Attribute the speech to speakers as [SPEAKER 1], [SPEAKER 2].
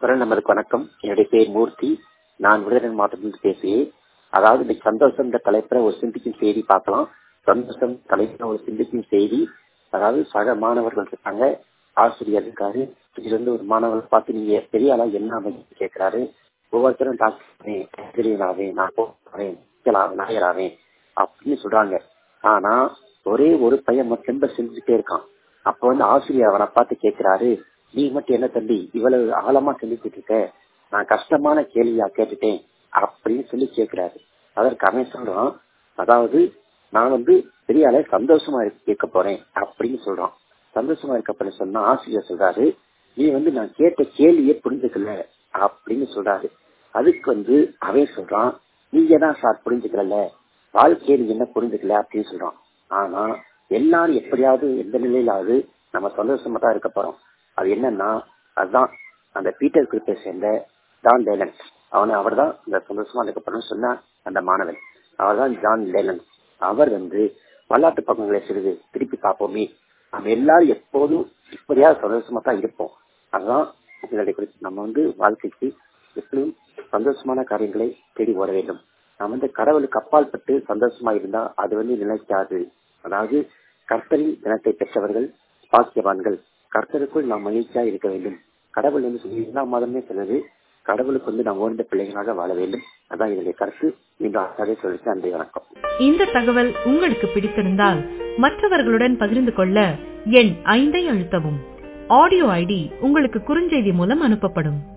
[SPEAKER 1] குரல் நம்பருக்கு வணக்கம் என்னுடைய பேர் மூர்த்தி நான் விருதுநகர் மாவட்டத்திலிருந்து பேசுகிறேன் அதாவது இன்னைக்கு சந்தோஷம் இந்த தலைப்புல ஒரு சிந்திக்கும் செய்தி பார்க்கலாம் சந்தோஷம் தலைப்புல ஒரு சிந்திக்கும் செய்தி அதாவது சக மாணவர்கள் இருக்காங்க ஆசிரியர் இருக்காரு இதுல இருந்து ஒரு மாணவர் பார்த்து நீங்க பெரிய ஆளா என்ன அமைச்சு கேட்கிறாரு ஒவ்வொருத்தரும் டாக்டர் ஆவேன் நான் போறேன் நாயராவேன் அப்படின்னு சொல்றாங்க ஆனா ஒரே ஒரு பையன் மட்டும் செஞ்சுட்டே இருக்கான் அப்ப வந்து ஆசிரியர் அவனை பார்த்து கேட்கிறாரு நீ மட்டும் என்ன தம்பி இவ்வளவு ஆழமா சிந்திச்சுட்டு இருக்க நான் கஷ்டமான கேள்வியா கேட்டுட்டேன் அப்படின்னு சொல்லி கேட்கிறாரு அதற்கு அவன் சொல்றான் அதாவது நான் வந்து பெரிய ஆள சந்தோஷமா கேட்க போறேன் அப்படின்னு சொல்றான் சந்தோஷமா இருக்க போறேன் சொன்னா ஆசிரியர் சொல்றாரு நீ வந்து நான் கேட்ட கேள்வியே புரிஞ்சுக்கல அப்படின்னு சொல்றாரு அதுக்கு வந்து அவன் சொல்றான் நீங்க தான் சார் புரிஞ்சுக்கல வாழ்க்கையை நீங்க என்ன புரிஞ்சுக்கல அப்படின்னு சொல்றான் ஆனா எல்லாரும் எப்படியாவது எந்த நிலையிலாவது நம்ம சந்தோஷமா தான் இருக்க போறோம் அது என்னன்னா அதுதான் அந்த பீட்டர் குறிப்பை சேர்ந்த ஜான் லேலன்ஸ் அவனை அவர் தான் இந்த சந்தோஷமா இருக்கப்படும் சொன்ன அந்த மாணவன் அவர் தான் ஜான் லேலன்ஸ் அவர் வந்து வரலாற்று பக்கங்களை சிறிது திருப்பி பார்ப்போமே நம்ம எல்லாரும் எப்போதும் இப்படியாவது சந்தோஷமா தான் இருப்போம் அதுதான் இதனுடைய குறிப்பு நம்ம வந்து வாழ்க்கைக்கு எப்படியும் சந்தோஷமான காரியங்களை தேடி ஓட வேண்டும் நம்ம வந்து கடவுளுக்கு அப்பால் பட்டு சந்தோஷமா இருந்தா அது வந்து நிலைக்காது அதாவது கர்த்தரின் தினத்தை பெற்றவர்கள் பாக்கியவான்கள் கர்த்தருக்குள் நாம் மகிழ்ச்சியா இருக்க வேண்டும் கடவுள் வந்து சொல்லி எல்லா மாதமே சொன்னது கடவுளுக்கு வந்து நாம் ஓர்ந்த பிள்ளைகளாக வாழ வேண்டும் அதான் இதனுடைய கருத்து மீண்டும் அதே சொல்லிட்டு நன்றி வணக்கம்
[SPEAKER 2] இந்த தகவல் உங்களுக்கு பிடித்திருந்தால் மற்றவர்களுடன் பகிர்ந்து கொள்ள எண் ஐந்தை அழுத்தவும் ஆடியோ ஐடி உங்களுக்கு குறுஞ்செய்தி மூலம் அனுப்பப்படும்